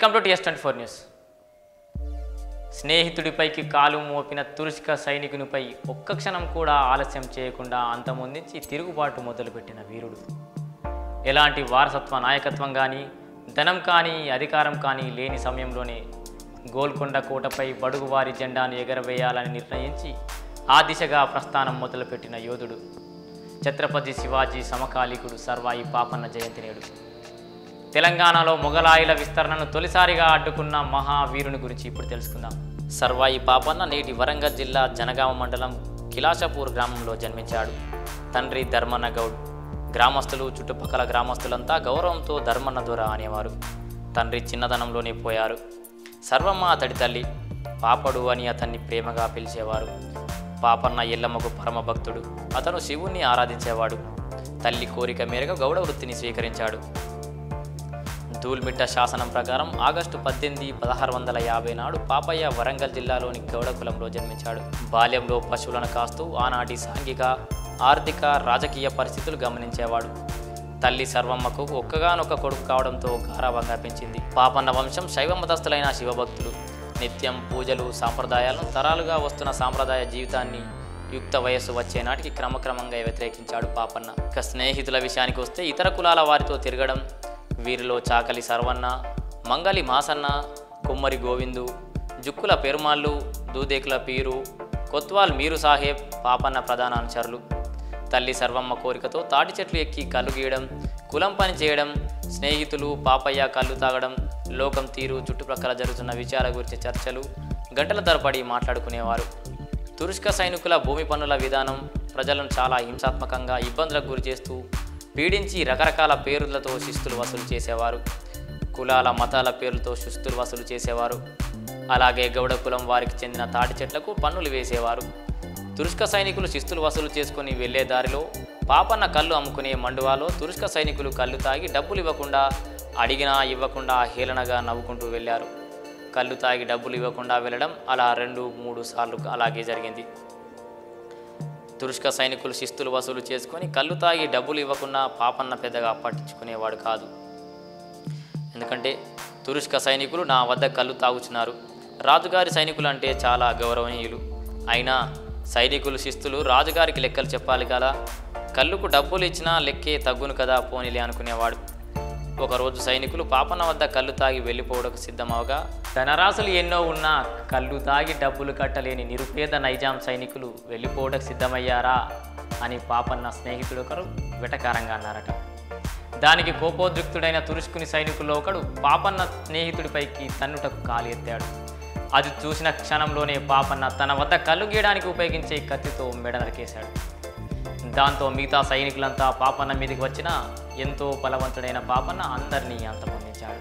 welcome to TS twenty four news స్నేహితుడిపైకి కాలు మోపిన తురుష్క సైనికునిపై ఒక్క క్షణం కూడా ఆలస్యం చేయకుండా అంతమొందించి తిరుగుబాటు మొదలుపెట్టిన వీరుడు ఎలాంటి వారసత్వ నాయకత్వం కానీ ధనం కానీ అధికారం కానీ లేని సమయంలోనే గోల్కొండ కోటపై బడుగువారి జెండాను ఎగరవేయాలని నిర్ణయించి ఆ దిశగా ప్రస్థానం మొదలుపెట్టిన యోధుడు ఛత్రపతి శివాజీ సమకాలీకుడు సర్వాయి పాపన్న జయంతి నేడు తెలంగాణలో మొఘలాయుల విస్తరణను తొలిసారిగా అడ్డుకున్న మహావీరుని గురించి ఇప్పుడు తెలుసుకుందాం సర్వాయి పాపన్న నేటి వరంగల్ జిల్లా జనగామ మండలం కిలాషపూర్ గ్రామంలో జన్మించాడు తండ్రి ధర్మన్న గౌడ్ గ్రామస్తులు చుట్టుపక్కల గ్రామస్తులంతా గౌరవంతో ధర్మన్న దొర అనేవారు తండ్రి చిన్నతనంలోనే పోయారు సర్వమ్మ అతడి తల్లి పాపడు అని అతన్ని ప్రేమగా పిలిచేవారు పాపన్న ఎల్లమ్మకు పరమ భక్తుడు అతను శివుణ్ణి ఆరాధించేవాడు తల్లి కోరిక మేరకు గౌడ వృత్తిని స్వీకరించాడు ధూల్మిట్ట శాసనం ప్రకారం ఆగస్టు పద్దెనిమిది పదహారు వందల యాభై నాడు పాపయ్య వరంగల్ జిల్లాలోని గౌడ కులంలో జన్మించాడు బాల్యంలో పశువులను కాస్తూ ఆనాటి సాంఘిక ఆర్థిక రాజకీయ పరిస్థితులు గమనించేవాడు తల్లి సర్వమ్మకు ఒక్కగానొక్క కొడుకు కావడంతో గారాభంగా పెంచింది పాపన్న వంశం శైవ మతస్థులైన శివభక్తులు నిత్యం పూజలు సాంప్రదాయాలను తరాలుగా వస్తున్న సాంప్రదాయ జీవితాన్ని యుక్త వయస్సు వచ్చే నాటికి క్రమక్రమంగా వ్యతిరేకించాడు పాపన్న ఇక స్నేహితుల విషయానికి వస్తే ఇతర కులాల వారితో తిరగడం వీరిలో చాకలి సర్వన్న మంగలి మాసన్న కుమ్మరి గోవిందు జుక్కుల పెరుమాళ్ళు దూదేకుల పీరు కొత్వాల్ మీరు సాహెబ్ పాపన్న ప్రధాన అనుచరులు తల్లి సర్వమ్మ కోరికతో తాటి చెట్లు ఎక్కి కళ్ళు గీయడం కులం పని చేయడం స్నేహితులు పాపయ్య కళ్ళు తాగడం లోకం తీరు చుట్టుప్రక్కల జరుగుతున్న విషయాల గురించి చర్చలు గంటల తరబడి మాట్లాడుకునేవారు తురుష్క సైనికుల భూమి పన్నుల విధానం ప్రజలను చాలా హింసాత్మకంగా ఇబ్బందులకు గురి చేస్తూ పీడించి రకరకాల పేర్లతో శిస్తులు వసూలు చేసేవారు కులాల మతాల పేర్లతో శిస్తులు వసూలు చేసేవారు అలాగే గౌడ కులం వారికి చెందిన తాటి చెట్లకు పన్నులు వేసేవారు తురుష్క సైనికులు శిస్తులు వసూలు చేసుకుని వెళ్లే దారిలో పాపన్న కళ్ళు అమ్ముకునే మండువాలో తురుష్క సైనికులు కళ్ళు తాగి డబ్బులు ఇవ్వకుండా అడిగినా ఇవ్వకుండా హేళనగా నవ్వుకుంటూ వెళ్ళారు కళ్ళు తాగి డబ్బులు ఇవ్వకుండా వెళ్ళడం అలా రెండు మూడు సార్లు అలాగే జరిగింది తురుష్క సైనికులు శిస్తులు వసూలు చేసుకొని కళ్ళు తాగి డబ్బులు ఇవ్వకుండా పాపన్న పెద్దగా పట్టించుకునేవాడు కాదు ఎందుకంటే తురుష్క సైనికులు నా వద్ద కళ్ళు తాగుచున్నారు రాజుగారి సైనికులు అంటే చాలా గౌరవనీయులు అయినా సైనికులు శిస్తులు రాజుగారికి లెక్కలు చెప్పాలి కదా కళ్ళుకు డబ్బులు ఇచ్చినా లెక్కే తగ్గును కదా పోనీలే అనుకునేవాడు ఒకరోజు సైనికులు పాపన్న వద్ద కళ్ళు తాగి వెళ్ళిపోవడానికి సిద్ధమవగా ధనరాశులు ఎన్నో ఉన్నా కళ్ళు తాగి డబ్బులు కట్టలేని నిరుపేద నైజాం సైనికులు వెళ్ళిపోవడానికి సిద్ధమయ్యారా అని పాపన్న స్నేహితుడు ఒకరు వెటకారంగా అన్నారట దానికి కోపోద్రిక్తుడైన తురుష్కుని సైనికుల్లో ఒకడు పాపన్న స్నేహితుడిపైకి తన్నుటకు కాలు ఎత్తాడు అది చూసిన క్షణంలోనే పాపన్న తన వద్ద కళ్ళు గీయడానికి ఉపయోగించే కత్తితో మెడ నరికేశాడు దాంతో మిగతా సైనికులంతా పాపన్న మీదకి వచ్చిన ఎంతో బలవంతుడైన పాపన్న అందరినీ అంతమొందించాడు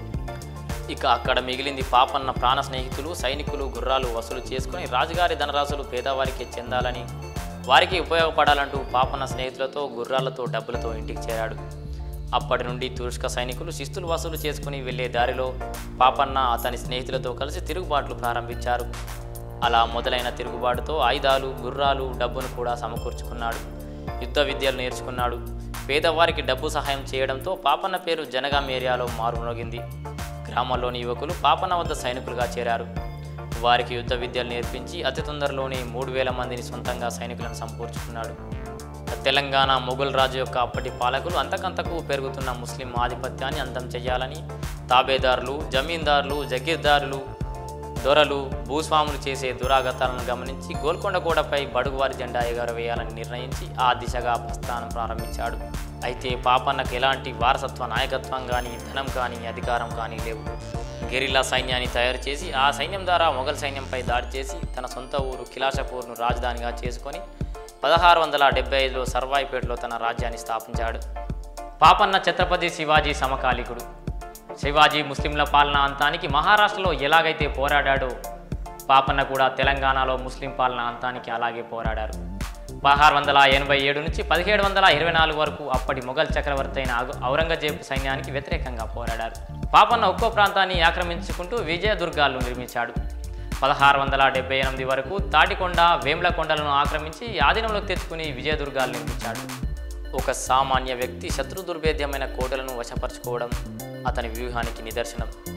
ఇక అక్కడ మిగిలింది పాపన్న ప్రాణ స్నేహితులు సైనికులు గుర్రాలు వసూలు చేసుకుని రాజుగారి ధనరాశులు పేదవారికి చెందాలని వారికి ఉపయోగపడాలంటూ పాపన్న స్నేహితులతో గుర్రాలతో డబ్బులతో ఇంటికి చేరాడు అప్పటి నుండి తురుష్క సైనికులు శిస్తులు వసూలు చేసుకుని వెళ్లే దారిలో పాపన్న అతని స్నేహితులతో కలిసి తిరుగుబాట్లు ప్రారంభించారు అలా మొదలైన తిరుగుబాటుతో ఆయుధాలు గుర్రాలు డబ్బును కూడా సమకూర్చుకున్నాడు యుద్ధ విద్యలు నేర్చుకున్నాడు పేదవారికి డబ్బు సహాయం చేయడంతో పాపన్న పేరు జనగాం ఏరియాలో మారుమోగింది గ్రామంలోని యువకులు పాపన్న వద్ద సైనికులుగా చేరారు వారికి యుద్ధ విద్యలు నేర్పించి అతి తొందరలోనే మూడు వేల మందిని సొంతంగా సైనికులను సంపూర్చుకున్నాడు తెలంగాణ మొఘల్ రాజు యొక్క అప్పటి పాలకులు అంతకంతకు పెరుగుతున్న ముస్లిం ఆధిపత్యాన్ని అంతం చేయాలని తాబేదారులు జమీందారులు జగీర్దారులు దొరలు భూస్వాములు చేసే దురాగతాలను గమనించి గోల్కొండ గోడపై బడుగువారి జెండా ఎగరవేయాలని నిర్ణయించి ఆ దిశగా ప్రస్థానం ప్రారంభించాడు అయితే పాపన్నకు ఎలాంటి వారసత్వ నాయకత్వం కానీ ధనం కానీ అధికారం కానీ లేవు గెరిల్లా సైన్యాన్ని తయారు చేసి ఆ సైన్యం ద్వారా మొఘల్ సైన్యంపై దాడి చేసి తన సొంత ఊరు కిలాషపూర్ను రాజధానిగా చేసుకొని పదహారు వందల డెబ్బై ఐదులో సర్వాయిపేటలో తన రాజ్యాన్ని స్థాపించాడు పాపన్న ఛత్రపతి శివాజీ సమకాలీకుడు శివాజీ ముస్లింల పాలన అంతానికి మహారాష్ట్రలో ఎలాగైతే పోరాడాడో పాపన్న కూడా తెలంగాణలో ముస్లిం పాలన అంతానికి అలాగే పోరాడారు పదహారు వందల ఎనభై ఏడు నుంచి పదిహేడు వందల ఇరవై నాలుగు వరకు అప్పటి మొఘల్ చక్రవర్తి అయిన ఔ- ఔరంగజేబు సైన్యానికి వ్యతిరేకంగా పోరాడారు పాపన్న ఒక్కో ప్రాంతాన్ని ఆక్రమించుకుంటూ విజయదుర్గాలు నిర్మించాడు పదహారు వందల డెబ్బై ఎనిమిది వరకు తాటికొండ వేమ్లకొండలను ఆక్రమించి ఆధీనంలోకి తెచ్చుకుని విజయదుర్గాలు నిర్మించాడు ఒక సామాన్య వ్యక్తి శత్రు దుర్భేద్యమైన కోటలను వశపరచుకోవడం అతని వ్యూహానికి నిదర్శనం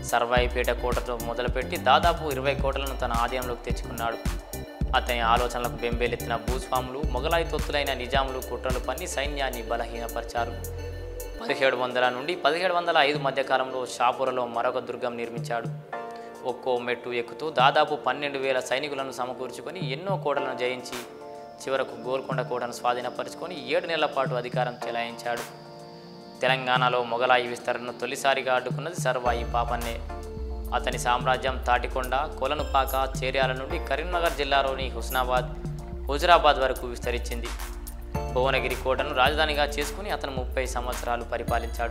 సర్వాయిపేట కోటతో మొదలుపెట్టి దాదాపు ఇరవై కోటలను తన ఆధీనంలోకి తెచ్చుకున్నాడు అతని ఆలోచనలకు బెంబేలెత్తిన భూస్వాములు మొగలాయి తొత్తులైన నిజాములు కుట్రలు పన్ని సైన్యాన్ని బలహీనపరిచారు పదిహేడు వందల నుండి పదిహేడు వందల ఐదు మధ్యకాలంలో షాపురలో మరొక దుర్గం నిర్మించాడు ఒక్కో మెట్టు ఎక్కుతూ దాదాపు పన్నెండు వేల సైనికులను సమకూర్చుకొని ఎన్నో కోటలను జయించి చివరకు గోల్కొండ కోటను స్వాధీనపరుచుకొని ఏడు నెలల పాటు అధికారం చెలాయించాడు తెలంగాణలో మొఘలాయి విస్తరణను తొలిసారిగా అడ్డుకున్నది సర్వాయి పాపన్నే అతని సామ్రాజ్యం తాటికొండ కొలనుపాక చేర్యాల నుండి కరీంనగర్ జిల్లాలోని హుస్నాబాద్ హుజురాబాద్ వరకు విస్తరించింది భువనగిరి కోటను రాజధానిగా చేసుకుని అతను ముప్పై సంవత్సరాలు పరిపాలించాడు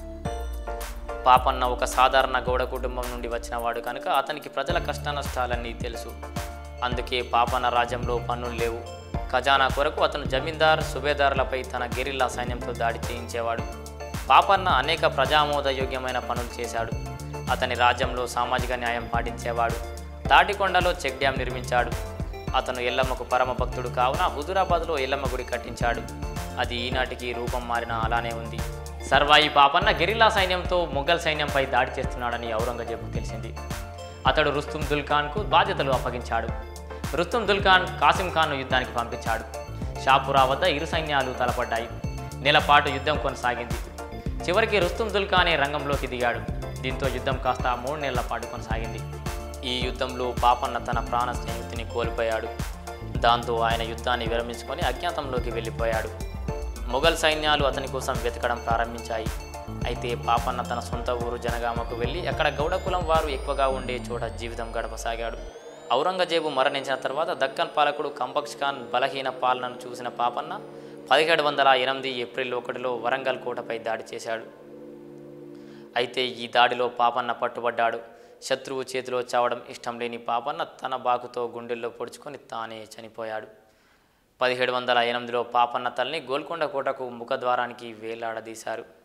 పాపన్న ఒక సాధారణ గౌడ కుటుంబం నుండి వచ్చినవాడు కనుక అతనికి ప్రజల కష్ట నష్టాలన్నీ తెలుసు అందుకే పాపన్న రాజ్యంలో పన్నులు లేవు ఖజానా కొరకు అతను జమీందార్ సుబేదారులపై తన గెరిల్లా సైన్యంతో దాడి చేయించేవాడు పాపన్న అనేక ప్రజామోదయోగ్యమైన పనులు చేశాడు అతని రాజ్యంలో సామాజిక న్యాయం పాటించేవాడు తాటికొండలో చెక్ డ్యాం నిర్మించాడు అతను ఎల్లమ్మకు పరమ భక్తుడు కావున హుజురాబాద్లో ఎల్లమ్మ గుడి కట్టించాడు అది ఈనాటికి రూపం మారిన అలానే ఉంది సర్వాయి పాపన్న గెరిల్లా సైన్యంతో మొఘల్ సైన్యంపై దాడి చేస్తున్నాడని ఔరంగజేబుకు తెలిసింది అతడు రుస్తుం దుల్ ఖాన్కు బాధ్యతలు అప్పగించాడు రుస్తుం దుల్ ఖాన్ కాసిం ఖాన్ను యుద్ధానికి పంపించాడు షాపురా వద్ద ఇరు సైన్యాలు తలపడ్డాయి నెలపాటు యుద్ధం కొనసాగింది చివరికి రుస్తుం దుల్ ఖానే రంగంలోకి దిగాడు దీంతో యుద్ధం కాస్త మూడు నెలల పాటు కొనసాగింది ఈ యుద్ధంలో పాపన్న తన ప్రాణ స్నేహితుని కోల్పోయాడు దాంతో ఆయన యుద్ధాన్ని విరమించుకొని అజ్ఞాతంలోకి వెళ్ళిపోయాడు మొఘల్ సైన్యాలు అతని కోసం వెతకడం ప్రారంభించాయి అయితే పాపన్న తన సొంత ఊరు జనగామకు వెళ్ళి అక్కడ గౌడ కులం వారు ఎక్కువగా ఉండే చోట జీవితం గడపసాగాడు ఔరంగజేబు మరణించిన తర్వాత దక్కన్ పాలకుడు కంబక్ష్ ఖాన్ బలహీన పాలనను చూసిన పాపన్న పదిహేడు వందల ఎనిమిది ఏప్రిల్ ఒకటిలో వరంగల్ కోటపై దాడి చేశాడు అయితే ఈ దాడిలో పాపన్న పట్టుబడ్డాడు శత్రువు చేతిలో చావడం ఇష్టం లేని పాపన్న తన బాకుతో గుండెల్లో పొడుచుకొని తానే చనిపోయాడు పదిహేడు వందల ఎనిమిదిలో పాపన్న తల్ని గోల్కొండ కోటకు ముఖద్వారానికి వేలాడదీశారు